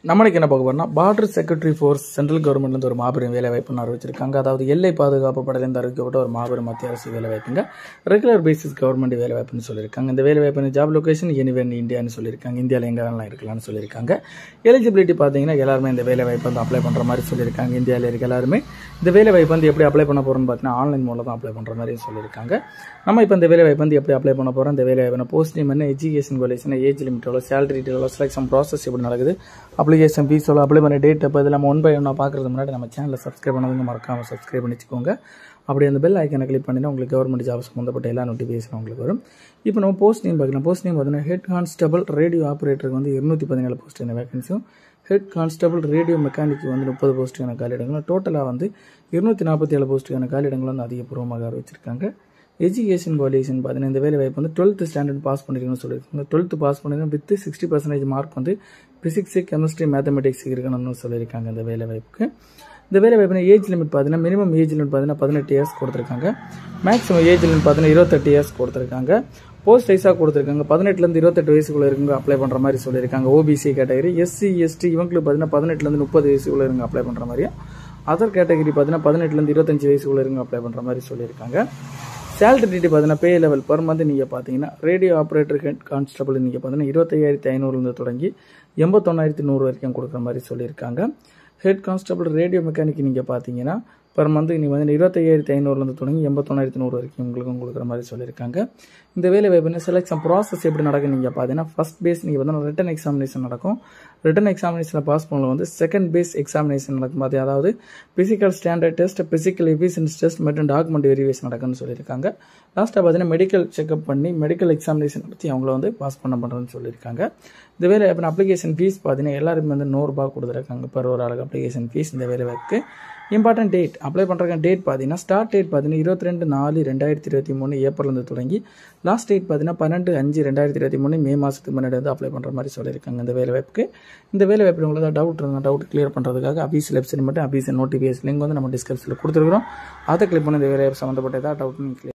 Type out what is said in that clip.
நம்மளுக்கு என்ன பார்க்க போறோம்னா பார்டர் செக்ரட்டரி ஃபோர்ஸ் சென்ட்ரல் கவர்மெண்ட்லேருந்து ஒரு மாபெரும் வேலை வாய்ப்பு அறிவிச்சிருக்காங்க அதாவது எல்லை பாதுகாப்பு படையிலேருந்து அறிவிக்கப்பட்ட ஒரு மாபெரும் மத்திய அரசு வேலை வாய்ப்புங்க ரெகுலர் பேசிஸ் கவர்மெண்ட் வேலை வாய்ப்புன்னு சொல்லியிருக்காங்க இந்த வேலை வாய்ப்பு ஜாப் லொகேஷன் எனிவன் இந்தியான்னு சொல்லியிருக்காங்க இந்தியாவில் எங்கே வேணாலும் இருக்கலாம்னு சொல்லியிருக்காங்க எலிஜிபிலிட்டி பார்த்தீங்கன்னா எல்லாருமே இந்த வேலை வாய்ப்பு வந்து அப்ளை பண்ணுற மாதிரி சொல்லியிருக்காங்க இந்தியாவில் இருக்க எல்லாருமே இந்த வேலை வாய்ப்பு வந்து எப்படி அப்ளை பண்ண போகிறோம்னு பார்த்தீங்கன்னா ஆன்லைன் மூலம் தான் அப்ளை பண்ணுற மாதிரி சொல்லியிருக்காங்க நம்ம இப்போ இந்த வேலை வாய்ப்பு வந்து எப்படி அப்ளை பண்ண போகிறோம் இந்த வேலை வாய்ப்பு போஸ்ட் நேம் என்ன எஜுகேஷன் குவாலிஃபிகேஷன் ஏஜ் லிமிட் எவ்வளோ சேலரி டீட்டெயில் எவ்வளோ செலக்ஷன் ப்ராசஸ் எப்படி நடக்குது அப்ளிகேஷன் ஃபீஸ் எவ்வளோ அப்ளை பண்ண டேட் அப்போ இதெல்லாம் ஒன் பை ஒன்னாக பார்க்குறது முன்னாடி நம்ம சேனலை சப்ஸ்கிரைப் பண்ணதுங்க மறக்காமல் சப்ஸ்கிரைப் பண்ணி வச்சுக்கோங்க அப்படி அந்த பெல் ஐக்கனை கிளிக் பண்ணினா உங்களுக்கு கவர்மெண்ட் ஜாப் சம்மந்தப்பட்ட எல்லா நோட்டிஃபிகேஷன் உங்களுக்கு வரும் இப்போ நம்ம போஸ்ட் நேம் பார்க்கலாம் போஸ்ட் நேம் பார்த்தீங்கன்னா ஹெட் கான்ஸ்டபிள் ரேடியோ ஆப்ரேட்டருக்கு வந்து இருநூத்தி பதினேழு போஸ்ட் வேகன்சியும் ஹெட் கான்ஸ்டபிள் ரேடியோ மெக்கானிக்கு வந்து முப்பது போஸ்ட்டுக்கான காலியிடங்களும் டோட்டலாக வந்து இருநூத்தி நாற்பத்தி ஏழு போஸ்ட்டுக்கான காலியிடங்கள் வந்து அதிகபூர்வமாக அறிவிச்சிருக்காங்க எஜுகேஷன் குவாலிஃபிகேஷன் பார்த்தீங்கன்னா இந்த வேலை வாய்ப்பு வந்து டுவெல்த் ஸ்டாண்டர்ட் பாஸ் பண்ணிருக்கணும்னு சொல்லியிருக்காங்க டுவெல்த் பாஸ் பண்ணிருக்கணும் வித் சிக்ஸ்டி பர்சன்டேஜ் மார்க் வந்து பிசிக்ஸு கெமிஸ்ட்ரி மேத்தமெட்டிக்ஸ் இருக்கணும்னு சொல்லியிருக்காங்க இந்த வேலை வாய்ப்புக்கு இந்த வேலை வாய்ப்பு ஏஜ் லிமிட் பார்த்தீங்கன்னா மினிமம் ஏஜ் லிமிட் பார்த்தீங்கன்னா பதினெட்டு இயர்ஸ் கொடுத்துருக்காங்க மேக்ஸிமம் ஏஜ் லிமிட் பார்த்தீங்கன்னா இருபத்தெட்டு இயர்ஸ் கொடுத்துருக்காங்க போஸ்ட் வைஸாக கொடுத்துருக்காங்க பதினெட்டுலேருந்து இருபத்தெட்டு வயசுக்குள்ள இருங்க அப்ளை பண்ணுற மாதிரி சொல்லியிருக்காங்க ஓபிசி கேட்டகரி எஸ்சி எஸ்டி இவங்களுக்கு பார்த்தீங்கன்னா பதினெட்டுலேருந்து முப்பது வயசுக்குள்ள இருங்க அப்ளை பண்ணுற மாதிரியும் அதர் கேட்டகரி பார்த்தீங்கன்னா பதினெட்டுலேருந்து இருபத்தஞ்சு வயசுக்குள்ள இருங்க அப்ளை பண்ணுற மாதிரி சொல்லியிருக்காங்க சேலரி டீட்டி பார்த்தீங்கன்னா பே லெவல் பர் மந்த் நீங்கள் பார்த்தீங்கன்னா ரேடியோ ஆப்ரேட்டர் ஹெட் கான்ஸ்டபிள் நீங்கள் பார்த்தீங்கன்னா இருபத்தையாயிரத்தி ஐநூறுலேருந்து தொடங்கி எண்பத்தொன்னாயிரத்தி நூறு வரைக்கும் கொடுக்குற மாதிரி சொல்லியிருக்காங்க ஹெட் கான்ஸ்டபிள் ரேடியோ மெக்கானிக் நீங்கள் பார்த்தீங்கன்னா பர் மந்த் நீங்கள் வந்து இருபத்தையாயிரத்தி ஐநூறுலேருந்து தொடங்கி எண்பத்தொன்னாயிரத்தி நூறு வரைக்கும் உங்களுக்கும் கொடுக்குற மாதிரி சொல்லியிருக்காங்க இந்த வேலை வாய்ப்பு செலெக்ஷன் ப்ராசஸ் எப்படி நடக்கும் நீங்கள் பார்த்தீங்கன்னா ஃபஸ்ட் பேஸ் நீங்கள் பார்த்தீங்கன்னா ரிட்டன் எக்ஸாமினேஷன் நடக்கும் ரிட்டன் எக்ஸாமினேஷனில் பாஸ் பண்ணல வந்து செகண்ட் பேஸ் எக்ஸாமினேஷன் நடக்கும் பார்த்து அதாவது physical standard test physical efficiency test மற்றும் டாக்குமெண்ட் வெரிஃபிகேஷன் நடக்கும்னு சொல்லியிருக்காங்க லாஸ்ட்டாக பார்த்தீங்கன்னா மெடிக்கல் செக்அப் பண்ணி மெடிக்கல் எக்ஸாமினேஷன் நடத்தி அவங்கள வந்து பாஸ் பண்ண பண்ணுறதுன்னு சொல்லியிருக்காங்க இந்த வேலை வாய்ப்பு அப்ளிகேஷன் ஃபீஸ் பார்த்தீங்கன்னா எல்லாருமே வந்து நூறுரூபா கொடுத்துருக்காங்க பர் ஒரு ஆளுக்கு அப்ளிகேஷன் ஃபீஸ் இந்த வேலை வாய்ப்புக்கு இம்பார்ட்டன்ட் டேட் அப்ளை பண்ணுறதுக்கு டேட் பார்த்தீங்கன்னா ஸ்டார்ட் டேட் பார்த்தீங்கன்னா இருபத்தி ரெண்டு நாலு ரெண்டாயிரத்தி இருபத்தி மூணு ஏப்ரல்லேருந்து தொடங்கி லாஸ்ட் டேட் பார்த்தீங்கன்னா பன்னெண்டு அஞ்சு ரெண்டாயிரத்தி இருபத்தி மூணு மே மாதத்துக்கு முன்னாடி வந்து அப்ளை பண்ணுற மாதிரி சொல்லியிருக்காங்க இந்த வேலை வாய்ப்புக்கு இந்த வேலை வாய்ப்பு உங்களுக்கு டவுட் இருந்தால் டவுட் கிளியர் பண்ணுறதுக்காக அபீஸ் வெப்சைட் மட்டும் அபீஸ் நோட்டிஃபிகேஷன் லிங்க் வந்து நம்ம டிஸ்கிரிப்ஷனில் கொடுத்துருக்குறோம் அதை கிளிக் பண்ணி இந்த வேலை வாய்ப்பு சம்மந்தப்பட்ட ஏதாவது டவுட் கிளியர்